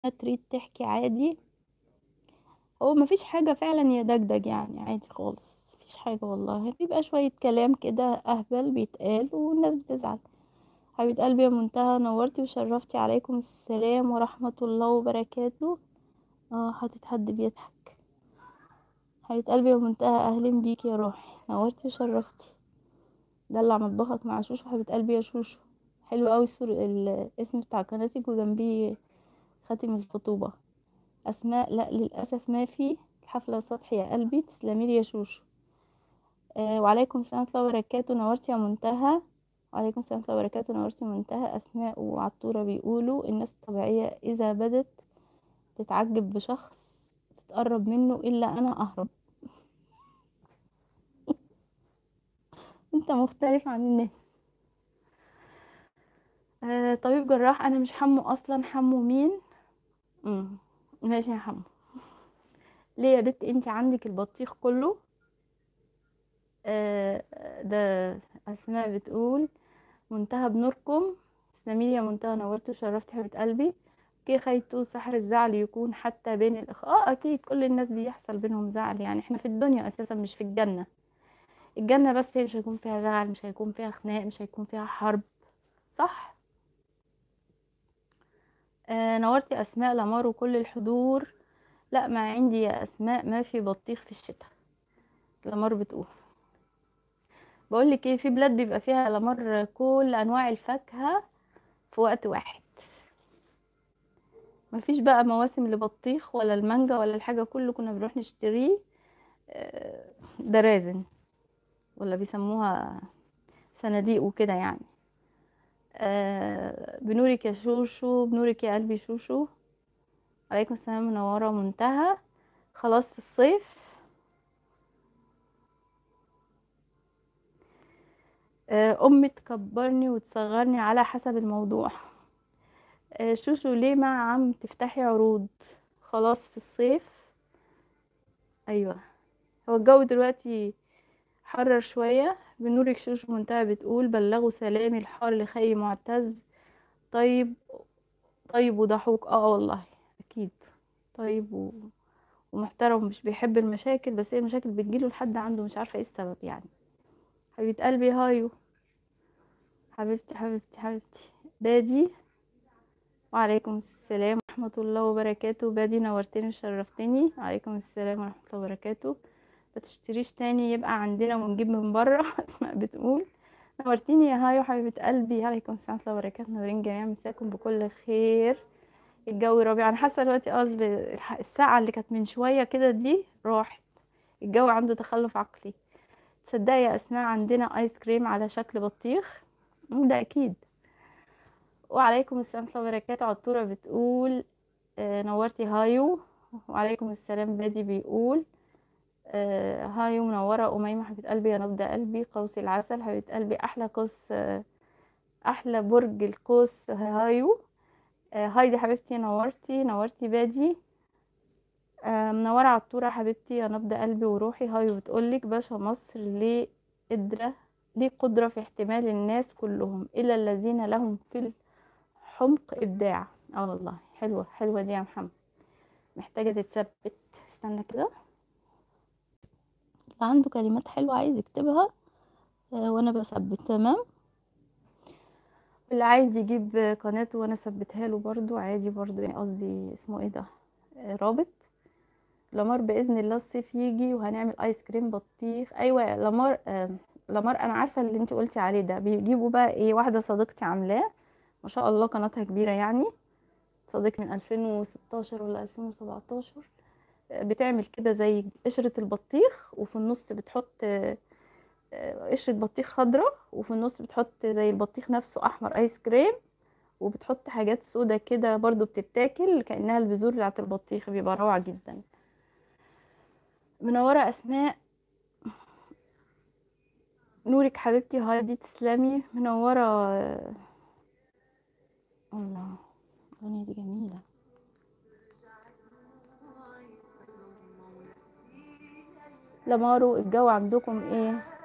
تريد تحكي عادي هو مفيش حاجة فعلا يدجدج يعني عادي خالص مفيش حاجة والله بيبقى شوية كلام كده أهبل بيتقال والناس بتزعل حبيبة قلبي يا منتهى نورتي وشرفتي عليكم السلام ورحمة الله وبركاته اه حاطط حد بيضحك حبيبة قلبي يا منتهى أهلا بيك يا روحي نورتي وشرفتي دلع مطبخك مع شوشو حبيبة قلبي يا شوشو حلو قوي الصور الاسم بتاع قناتك وجنبيه خاتم الخطوبة أسماء لا للأسف ما في الحفلة سطح يا قلبي تسلميلي يا شوشو آه وعليكم السلام ورحمة الله وبركاته نورتي يا منتهى وعليكم السلام ورحمة الله وبركاته نورتي منتهى أسماء وعطورة بيقولوا الناس الطبيعية إذا بدت تتعجب بشخص تتقرب منه إلا أنا أهرب أنت مختلف عن الناس آه طبيب جراح أنا مش حمو أصلا حمو مين مم. ماشي يا حمو ليه يا بنت انت عندك البطيخ كله آه ده اسماء بتقول منتهى بنوركم تسلميلي يا منتهى نورتي وشرفتي حبيبه قلبي كي خيتو سحر الزعل يكون حتى بين الاخ اه اكيد كل الناس بيحصل بينهم زعل يعني احنا في الدنيا اساسا مش في الجنه الجنه بس هي مش هيكون فيها زعل مش هيكون فيها خناق مش هيكون فيها حرب صح آه نورتي اسماء لمار وكل الحضور لا ما عندي يا اسماء ما في بطيخ في الشتاء لمار بتقول بقول لك ايه في بلاد بيبقى فيها لمر كل انواع الفاكهه في وقت واحد مفيش بقى مواسم لبطيخ ولا المانجا ولا الحاجه كله كنا بنروح نشتريه ده رازن ولا بيسموها صناديق وكده يعني أه بنورك يا شوشو بنورك يا قلبي شوشو عليكم السلام منورة منتهى خلاص في الصيف أمي تكبرني وتصغرني على حسب الموضوع شوشو ليه ما عم تفتحي عروض خلاص في الصيف أيوة هو الجو دلوقتي حرر شوية بنورك شوشو منتهى بتقول بلغوا سلامي الحار لخي معتز طيب طيب وضحوك اه والله اكيد طيب و... ومحترم مش بيحب المشاكل بس هي المشاكل بتجيله لحد عنده مش عارفه ايه السبب يعني حبيبه قلبي هايو حبيبتي حبيبتي حبيبتي بادي وعليكم السلام ورحمه الله وبركاته بادي نورتني وشرفتني وعليكم السلام ورحمه الله وبركاته ما تشتريش تاني يبقى عندنا ونجيب من بره اسماء بتقول نورتيني يا هايو حبيبه قلبي عليكم السلام ورحمه الله وبركاته نورين جميعا مساكم بكل خير الجو ربيع انا حاسه دلوقتي اه الساعه اللي كانت من شويه كده دي راحت الجو عنده تخلف عقلي تصدقي يا اسماء عندنا ايس كريم على شكل بطيخ ده اكيد وعليكم السلام ورحمه الله وبركاته عطوره بتقول آه نورتي هايو وعليكم السلام بادي بيقول آه هايو منوره اميمه حبيبه قلبي يا نبض قلبي قوس العسل حبيبه قلبي احلى قوس آه احلى برج القوس هايو هايدي حبيبتي نورتي نورتي بادي منورة عطورة حبيبتي يا نبض قلبي وروحي هاي بتقولك باشا مصر ليه قدرة ليه قدرة في احتمال الناس كلهم إلا الذين لهم في الحمق إبداع اه والله حلوة حلوة دي يا محمد محتاجة تتثبت استنى كده اللي عنده كلمات حلوة عايز يكتبها وانا بثبت تمام اللي عايز يجيب قناته وانا اثبتها له برضو عادي برضو يعني قصدي اسمه ايه ده رابط لمار باذن الله الصيف يجي وهنعمل ايس كريم بطيخ ايوه لمار آه لمار انا عارفه اللي انت قلتي عليه ده بيجيبوا بقى ايه واحده صديقتي عاملاه ما شاء الله قناتها كبيره يعني صديقتي من 2016 ولا 2017 بتعمل كده زي قشره البطيخ وفي النص بتحط قشرة بطيخ خضرة وفي النص بتحط زي البطيخ نفسه احمر ايس كريم وبتحط حاجات سودا كده برضو بتتاكل كأنها البذور بتاعت البطيخ بيبقى روعة جدا منورة اسماء نورك حبيبتي هايدي تسلمي منورة الله الاغنية دي جميلة لمارو الجو عندكم ايه